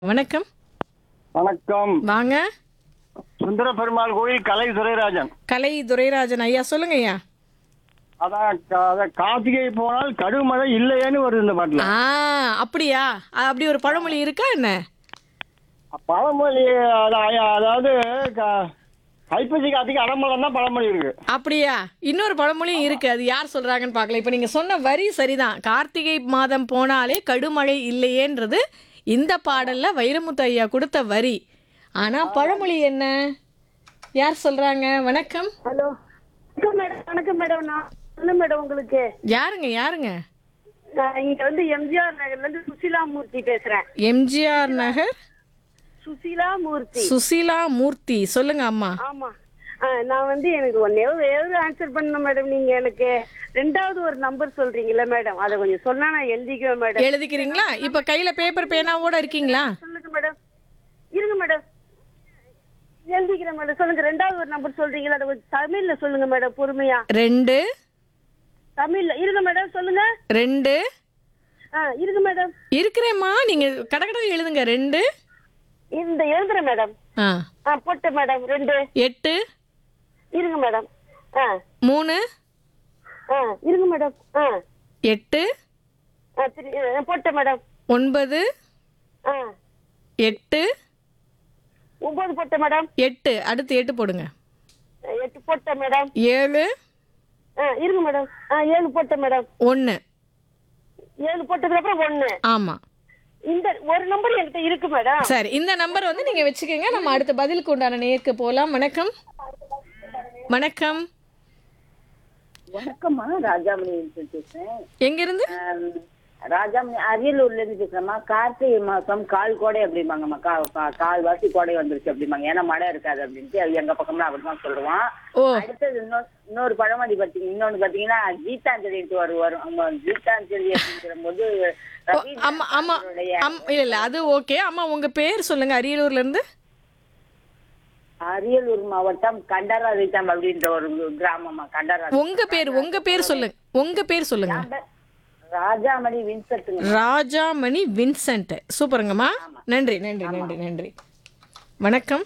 வணக்கம் வணக்கம் வாங்க சுந்தர பெருமாள் கோயில் கலை துரைராஜன் கலை துரைராஜன் ஐயா சொல்லுங்க ஐயா அதான் க- அதான் கார்த்திகை போனால் கடுமழை இல்லையேன்னு வருது இந்த பாட்டுல ஆ அப்படியா அ- அப்படி ஒரு பழமொழி இருக்கா என்ன பழமொழி அத- அதாவது க- ஐப்பசி கார்த்திகை அடமலம் தான் பழமொழி இருக்கு அப்படியா இன்னொரு பழமொழியும் இருக்கு அது யார் சொல்றாங்கன்னு பார்க்கல இப்போ நீங்க சொன்ன வரி சரிதான் கார்த்திகை மாதம் போனாலே கடுமழை இல்லையேன்றது இந்த பாடல்ல வைரமுத்து ஐயா கொடுத்த வரி ஆனா பழமொழி என்ன யார் சொல்றாங்க வணக்கம் ஹலோ வணக்கம் மேடம் வணக்கம் மேடம் நான் சொல்லு மேடம் உங்களுக்கு யாருங்க யாருங்க நான் இங்க வந்து எம்ஜிஆர் நகர்ல இருந்து சுசிலா மூர்த்தி பேசுறேன் எம்ஜிஆர் நகர் சுசிலா மூர்த்தி சுசீலா மூர்த்தி சொல்லுங்க அம்மா ஆமா ஆ, நான் வந்து எனக்கு ஒன்னே ஒரு ஆன்சர் பண்ணணும் மேடம் நீங்க எனக்கு ரெண்டாவது ஒரு நம்பர் சொல்றீங்கல்ல மேடம் அதை கொஞ்சம் சொன்னா நான் எழுதிக்குவேன் மேடம் எழுதிக்கிறீங்களா இப்ப கையில பேப்பர் பேனாவோட இருக்கீங்களா சொல்லுங்க மேடம் இருங்க மேடம் எழுதிக்கிறேன் மேடம் சொல்லுங்க ரெண்டாவது ஒரு நம்பர் சொல்றீங்களா அதை கொஞ்சம் தமிழ்ல சொல்லுங்க மேடம் பொறுமையா ரெண்டு தமிழ்ல இருங்க மேடம் சொல்லுங்க ரெண்டு ஆ இருங்க மேடம் இருக்கிறேம்மா நீங்க கடகட எழுதுங்க ரெண்டு இந்த எழுதுறேன் மேடம் ஆ ஆ போட்டேன் மேடம் ரெண்டு எட்டு இருங்க மேடம் ஆ மூணு ஆ இருங்க மேடம் ஆ எட்டு ஆ சரி ஆ, போட்டேன் மேடம் ஒன்பது ஆ எட்டு ஒன்பது போட்டேன் மேடம் எட்டு அடுத்து எட்டு போடுங்க ஆ, எட்டு போட்டேன் மேடம் ஏழு ஆ இருங்க மேடம் ஆ ஏழு போட்டேன் மேடம் ஒன்று ஏழு போட்டதுக்கு அப்புறம் ஒண்ணு ஆமா இந்த ஒரு நம்பர் என்கிட்ட இருக்கு மேடம் சரி இந்த நம்பர் வந்து நீங்க வச்சுக்கோங்க நம்ம அடுத்த பதிலுக்கு உண்டான நேருக்கு போலாம் வணக்கம் வணக்கம் வணக்கம்மா ராஜாமணி பேசுறேன் எங்க இருந்து ஆம், ராஜாமணி அரியலூர்ல இருந்து பேசுறேம்மா கார்த்திகை மாசம் கால் கோடை அப்படிம்பாங்கம்மா கா கா- கால் வாசி கோடை வந்துருச்சு அப்படிம்பாங்க ஏன்னா மழை இருக்காது அப்படின்ட்டு அது எங்க பக்கம்லாம் அப்படிதான் சொல்லுவான் ஓ அடுத்தது இன்னொரு இன்னொரு பழமொழி பாத்தீங்க இன்னொன்னு பாத்தீங்கன்னா கீதாஞ்சலிட்டு வரும் வரும் அவங்க கீதாஞ்சலி அப்படிங்கிற போது ஆமா ஆமா ஆம், இல்ல இல்ல அது ஓகே அம்மா உங்க பேர் சொல்லுங்க அரியலூர்ல இருந்து அரியலூர் மாவட்டம் கண்டராதித்தம் அப்படின்ற ஒரு கிராமமா கண்டராதி உங்க பேர் உங்க பேர் சொல்லுங்க உங்க பேர் சொல்லுங்க ராஜாமணி வின்செட்டுங்க ராஜாமணி வின்சென்ட் சூப்பருங்கம்மா நன்றி நன்றி நன்றி நன்றி வணக்கம்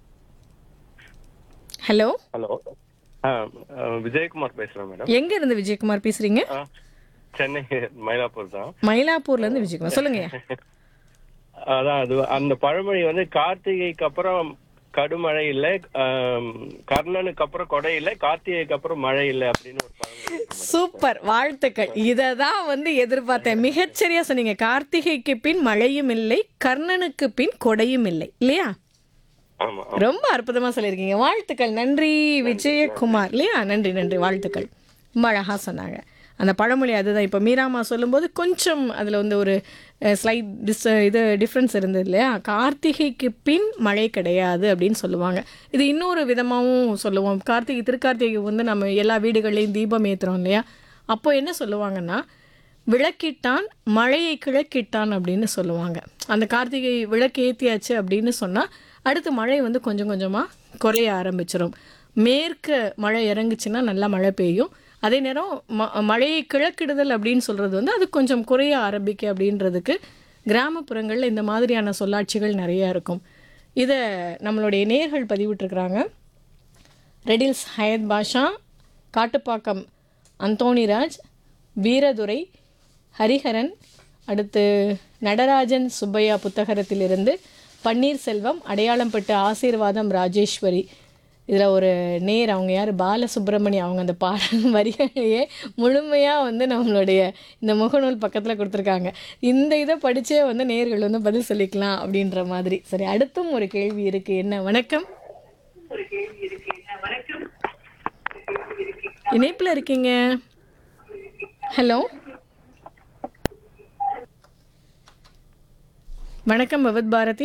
ஹலோ ஹலோ ஆ ஆ, விஜயகுமார் பேசுறேன் மேடம் எங்க இருந்து விஜயகுமார் பேசுறீங்க ஆ, சென்னை மயிலாப்பூர் தான் மயிலாப்பூர்ல இருந்து விஜயகுமார் சொல்லுங்க அதான் அது அந்த பழமொழி வந்து கார்த்திகைக்கு அப்புறம் கடுமழை இல்லை ஆம், கர்ணனுக்கு அப்புறம் கொடை இல்லை கார்த்திகைக்கு அப்புறம் மழை இல்லை அப்படின்னு ஒரு பழமொழி இருக்கு மேடம். சூப்பர் வாழ்த்துக்கள் இதை தான் வந்து எதிர்பார்த்தேன் மிகச்சரியா சொன்னீங்க கார்த்திகைக்கு பின் மழையும் இல்லை கர்ணனுக்கு பின் கொடையும் இல்லை இல்லையா ஆமா ரொம்ப அற்புதமா சொல்லியிருக்கீங்க வாழ்த்துக்கள் நன்றி விஜயகுமார் இல்லையா நன்றி நன்றி வாழ்த்துக்கள் ரொம்ப அழகா சொன்னாங்க அந்த பழமொழி அதுதான் இப்போ மீராமா சொல்லும்போது கொஞ்சம் அதில் வந்து ஒரு ஸ்லைட் டிஸ் இது டிஃப்ரென்ஸ் இருந்தது இல்லையா கார்த்திகைக்கு பின் மழை கிடையாது அப்படின்னு சொல்லுவாங்க இது இன்னொரு விதமாகவும் சொல்லுவோம் கார்த்திகை திருக்கார்த்திகை வந்து நம்ம எல்லா வீடுகள்லையும் தீபம் ஏற்றுறோம் இல்லையா அப்போ என்ன சொல்லுவாங்கன்னா விளக்கிட்டான் மழையை கிழக்கிட்டான் அப்படின்னு சொல்லுவாங்க அந்த கார்த்திகை விளக்கு ஏற்றியாச்சு அப்படின்னு சொன்னால் அடுத்து மழை வந்து கொஞ்சம் கொஞ்சமாக குறைய ஆரம்பிச்சிடும் மேற்கு மழை இறங்குச்சுன்னா நல்லா மழை பெய்யும் அதே நேரம் ம மழையை கிழக்கிடுதல் அப்படின்னு சொல்கிறது வந்து அது கொஞ்சம் குறைய ஆரம்பிக்க அப்படின்றதுக்கு கிராமப்புறங்களில் இந்த மாதிரியான சொல்லாட்சிகள் நிறையா இருக்கும் இதை நம்மளுடைய நேர்கள் பதிவிட்டிருக்கிறாங்க ரெடில்ஸ் ஹயத் பாஷா காட்டுப்பாக்கம் அந்தோணிராஜ் வீரதுரை ஹரிஹரன் அடுத்து நடராஜன் சுப்பையா புத்தகரத்திலிருந்து பன்னீர்செல்வம் அடையாளம் பெற்ற ஆசீர்வாதம் ராஜேஸ்வரி இதில் ஒரு நேர் அவங்க யார் பாலசுப்ரமணி அவங்க அந்த பாடல் வரிகளையே முழுமையாக வந்து நம்மளுடைய இந்த முகநூல் பக்கத்தில் கொடுத்துருக்காங்க இந்த இதை படித்தே வந்து நேர்கள் வந்து பதில் சொல்லிக்கலாம் அப்படின்ற மாதிரி சரி அடுத்தும் ஒரு கேள்வி இருக்குது என்ன வணக்கம் இணைப்பில் இருக்கீங்க ஹலோ வணக்கம் பகவத் பாரதி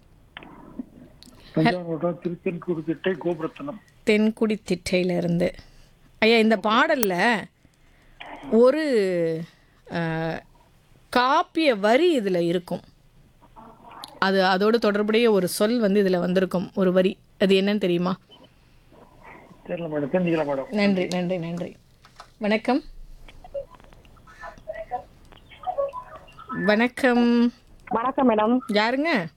தஞ்சாவூர் திருத்தென்கூர் திட்டை கோபுரத்தனம் தென்குடி திட்டையிலிருந்து ஐயா இந்த பாடல்ல ஒரு அஹ், காப்பிய வரி இதில் இருக்கும் அது அதோடு தொடர்புடைய ஒரு சொல் வந்து இதில் வந்திருக்கும் ஒரு வரி அது என்னன்னு தெரியுமா தெரியல மேடம் தெரிஞ்சுக்கலாம் மேடம் நன்றி நன்றி நன்றி வணக்கம் வணக்கம் வணக்கம் மேடம் யாருங்க